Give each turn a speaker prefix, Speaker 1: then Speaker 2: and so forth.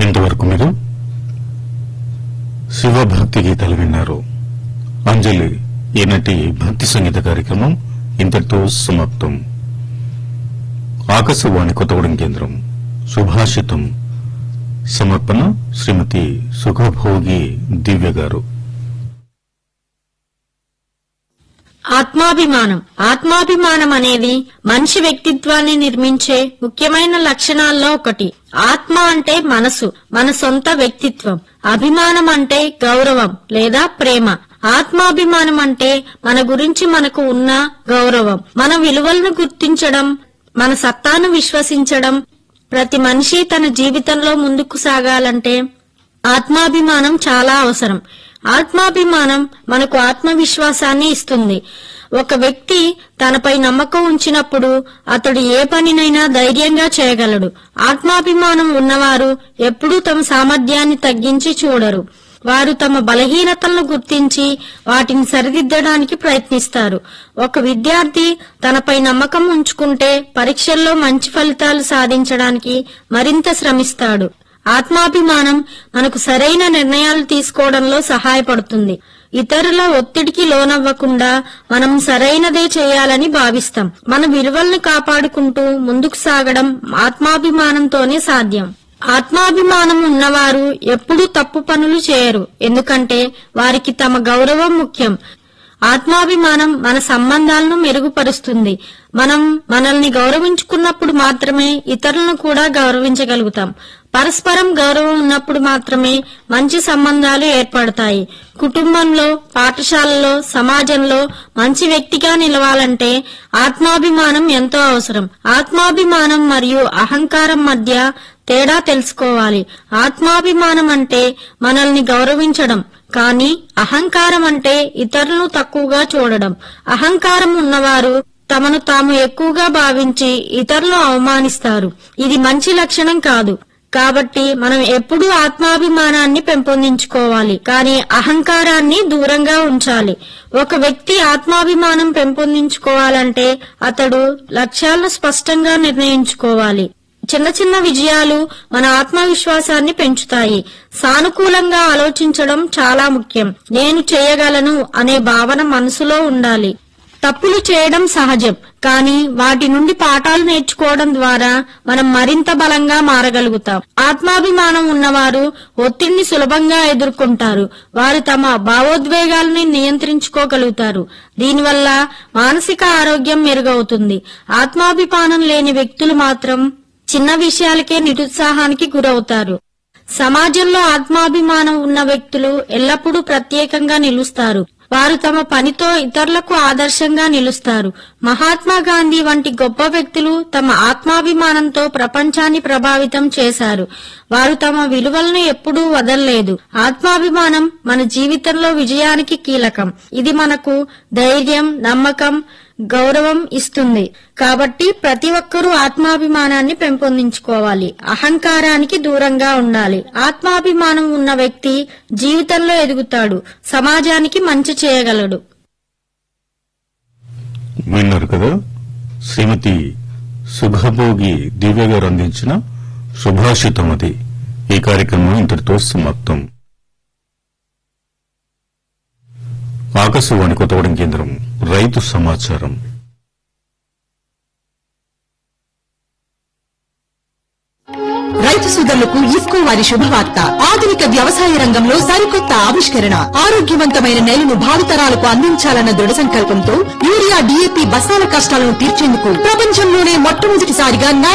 Speaker 1: ఇంతవరకు మీరు శివభక్తి గీతాలు విన్నారు అంజలి ఈనటి భక్తి సంగీత కార్యక్రమం ఇంతటితో సమాప్తం ఆకాశవాణి కొత్తగూడెం కేంద్రం సుభాషితం సమర్పణ శ్రీమతి సుఖభోగి దివ్య గారు
Speaker 2: ఆత్మాభిమానం ఆత్మాభిమానం అనేది మనిషి వ్యక్తిత్వాన్ని నిర్మించే ముఖ్యమైన లక్షణాల్లో ఒకటి ఆత్మ అంటే మనసు మన సొంత వ్యక్తిత్వం అభిమానం అంటే గౌరవం లేదా ప్రేమ ఆత్మాభిమానం అంటే మన గురించి మనకు ఉన్న గౌరవం మన విలువలను గుర్తించడం మన సత్తాను విశ్వసించడం ప్రతి మనిషి తన జీవితంలో ముందుకు సాగాలంటే ఆత్మాభిమానం చాలా అవసరం ఆత్మాభిమానం మనకు ఆత్మవిశ్వాసాన్ని ఇస్తుంది ఒక వ్యక్తి తనపై నమ్మకం ఉంచినప్పుడు అతడు ఏ పనినైనా ధైర్యంగా చేయగలడు ఆత్మాభిమానం ఉన్నవారు ఎప్పుడూ తమ సామర్థ్యాన్ని తగ్గించి చూడరు వారు తమ బలహీనతలను గుర్తించి వాటిని సరిదిద్దడానికి ప్రయత్నిస్తారు ఒక విద్యార్థి తనపై నమ్మకం ఉంచుకుంటే పరీక్షల్లో మంచి ఫలితాలు సాధించడానికి మరింత శ్రమిస్తాడు ఆత్మాభిమానం మనకు సరైన నిర్ణయాలు తీసుకోవడంలో సహాయపడుతుంది ఇతరుల ఒత్తిడికి లోనవ్వకుండా మనం సరైనదే చేయాలని భావిస్తాం మన విలువల్ని కాపాడుకుంటూ ముందుకు సాగడం ఆత్మాభిమానంతోనే సాధ్యం ఆత్మాభిమానం ఉన్నవారు ఎప్పుడూ తప్పు పనులు చేయరు ఎందుకంటే వారికి తమ గౌరవం ముఖ్యం ఆత్మాభిమానం మన సంబంధాలను మెరుగుపరుస్తుంది మనం మనల్ని గౌరవించుకున్నప్పుడు మాత్రమే ఇతరులను కూడా గౌరవించగలుగుతాం పరస్పరం గౌరవం ఉన్నప్పుడు మాత్రమే మంచి సంబంధాలు ఏర్పడతాయి కుటుంబంలో పాఠశాలలో సమాజంలో మంచి వ్యక్తిగా నిలవాలంటే ఆత్మాభిమానం ఎంతో అవసరం ఆత్మాభిమానం మరియు అహంకారం మధ్య తేడా తెలుసుకోవాలి ఆత్మాభిమానం అంటే మనల్ని గౌరవించడం కానీ అహంకారం అంటే ఇతరులను తక్కువగా చూడడం అహంకారం ఉన్నవారు తమను తాము ఎక్కువగా భావించి ఇతరులు అవమానిస్తారు ఇది మంచి లక్షణం కాదు కాబట్టి మనం ఎప్పుడూ ఆత్మాభిమానాన్ని పెంపొందించుకోవాలి కానీ అహంకారాన్ని దూరంగా ఉంచాలి ఒక వ్యక్తి ఆత్మాభిమానం పెంపొందించుకోవాలంటే అతడు లక్ష్యాలను స్పష్టంగా నిర్ణయించుకోవాలి చిన్న చిన్న విజయాలు మన ఆత్మవిశ్వాసాన్ని పెంచుతాయి సానుకూలంగా ఆలోచించడం చాలా ముఖ్యం నేను చేయగలను అనే భావన మనసులో ఉండాలి తప్పులు చేయడం సహజం కానీ వాటి నుండి పాఠాలు నేర్చుకోవడం ద్వారా మనం మరింత బలంగా మారగలుగుతాం ఆత్మాభిమానం ఉన్నవారు ఒత్తిడిని సులభంగా ఎదుర్కొంటారు వారు తమ భావోద్వేగాలని నియంత్రించుకోగలుగుతారు దీనివల్ల మానసిక ఆరోగ్యం మెరుగవుతుంది ఆత్మాభిమానం లేని వ్యక్తులు మాత్రం చిన్న విషయాలకే నిరుత్సాహానికి గురవుతారు సమాజంలో ఆత్మాభిమానం ఉన్న వ్యక్తులు ఎల్లప్పుడూ ప్రత్యేకంగా నిలుస్తారు వారు తమ పనితో ఇతరులకు ఆదర్శంగా నిలుస్తారు మహాత్మా గాంధీ వంటి గొప్ప వ్యక్తులు తమ ఆత్మాభిమానంతో ప్రపంచాన్ని ప్రభావితం చేశారు వారు తమ విలువలను ఎప్పుడూ వదల్లేదు ఆత్మాభిమానం మన జీవితంలో విజయానికి కీలకం ఇది మనకు ధైర్యం నమ్మకం గౌరవం ఇస్తుంది కాబట్టి ప్రతి ఒక్కరూ ఆత్మాభిమానాన్ని పెంపొందించుకోవాలి అహంకారానికి దూరంగా ఉండాలి ఆత్మాభిమానం ఉన్న వ్యక్తి జీవితంలో ఎదుగుతాడు సమాజానికి మంచి చేయగలడు
Speaker 1: విన్నారు కదా శ్రీమతి సుఖభోగి దివ్య గారు అందించిన సుభాషితం అది ఈ కార్యక్రమం ఇంతటితో సమాప్తం ఆకాశవాణి కొత్తగూడెం కేంద్రం రైతు సమాచారం
Speaker 3: రైతు సోదరులకు ఇఫ్కో వారి శుభవార్త ఆధునిక వ్యవసాయ రంగంలో సరికొత్త ఆవిష్కరణ ఆరోగ్యవంతమైన నేలను భావితరాలకు అందించాలన్న దృఢ సంకల్పంతో యూరియా డీఏపీ బస్తాల కష్టాలను తీర్చేందుకు ప్రపంచంలోనే మొట్టమొదటిసారిగా